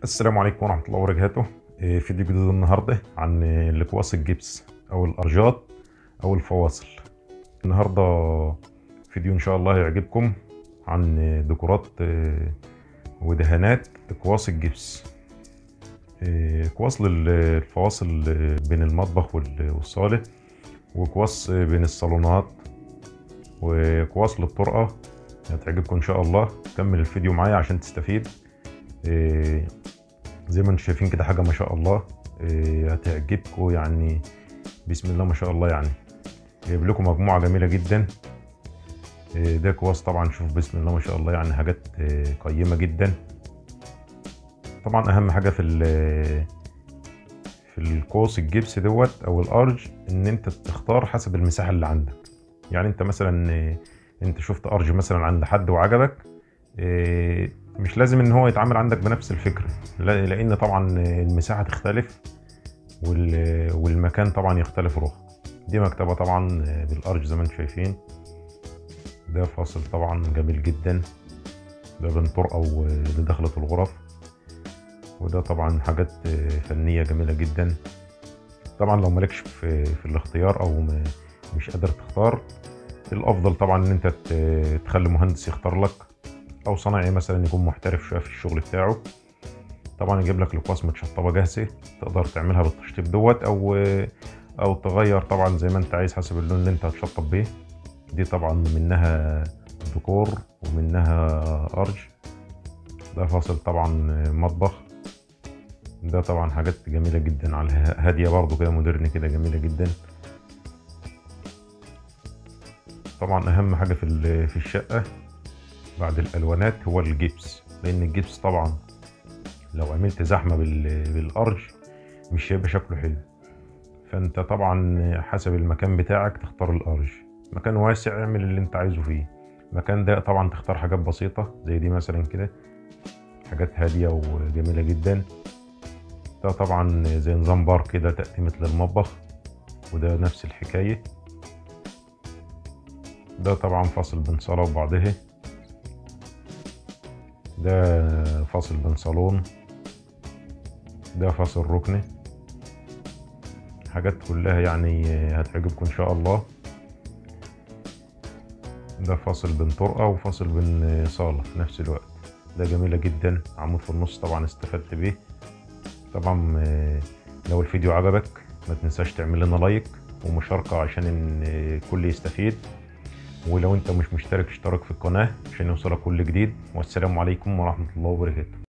السلام عليكم ورحمة الله وبركاته إيه، فيديو جديد النهاردة عن الأكواس الجبس أو الأرجات أو الفواصل النهاردة فيديو إن شاء الله يعجبكم عن ديكورات إيه، ودهانات أكواس الجبس إيه، أكواس للفواصل بين المطبخ وال- والصالة وأكواس بين الصالونات وأكواس للطرقة هتعجبكم إن شاء الله كمل الفيديو معايا عشان تستفيد إيه، زي ما انتم شايفين كده حاجه ما شاء الله إيه، هتعجبكم يعني بسم الله ما شاء الله يعني جايب لكم مجموعه جميله جدا إيه، ده كواس طبعا شوف بسم الله ما شاء الله يعني حاجات إيه، قيمه جدا طبعا اهم حاجه في ال- في القوس الجبس دوت او الارج ان انت تختار حسب المساحه اللي عندك يعني انت مثلا إيه، انت شفت ارج مثلا عند حد وعجبك إيه، مش لازم ان هو يتعامل عندك بنفس الفكره لا- لان طبعا المساحه تختلف وال- والمكان طبعا يختلف روح دي مكتبه طبعا بالارج زي ما انتم شايفين ده فاصل طبعا جميل جدا ده بين طرقه واللي دخلت الغرف وده طبعا حاجات فنيه جميله جدا طبعا لو مالكش في, في الاختيار او م- مش قادر تختار الافضل طبعا ان انت ت- تخلي مهندس يختار لك او صنايعي مثلا يكون محترف شويه في الشغل بتاعه طبعا يجيب لك القواس متشطبه جاهزه تقدر تعملها بالتشطيب دوت او او تغير طبعا زي ما انت عايز حسب اللون اللي انت هتشطب بيه دي طبعا منها ديكور ومنها ارج ده فاصل طبعا مطبخ ده طبعا حاجات جميله جدا على هاديه برضو كده مودرن كده جميله جدا طبعا اهم حاجه في ال- في الشقه بعد الالوانات هو الجبس لان الجبس طبعا لو عملت زحمه بال- بالارج مش هيبقى شكله حلو فانت طبعا حسب المكان بتاعك تختار الارج مكان واسع اعمل اللي انت عايزه فيه مكان ضيق طبعا تختار حاجات بسيطه زي دي مثلا كده حاجات هاديه وجميله جدا ده طبعا زي نظام بار كده تقديمة للمطبخ وده نفس الحكايه ده طبعا فاصل بين صاله وبعضها ده فاصل بين صالون ده فاصل ركني حاجات كلها يعني هتعجبكم ان شاء الله ده فاصل بين طرقة وفاصل بين صالة في نفس الوقت ده جميلة جدا عمود في النص طبعا استفدت بيه طبعا آه، لو الفيديو عجبك ما تنساش تعمل لنا لايك ومشاركة عشان إن الكل يستفيد ولو انت مش مشترك اشترك في القناة عشان يوصلك كل جديد والسلام عليكم ورحمة الله وبركاته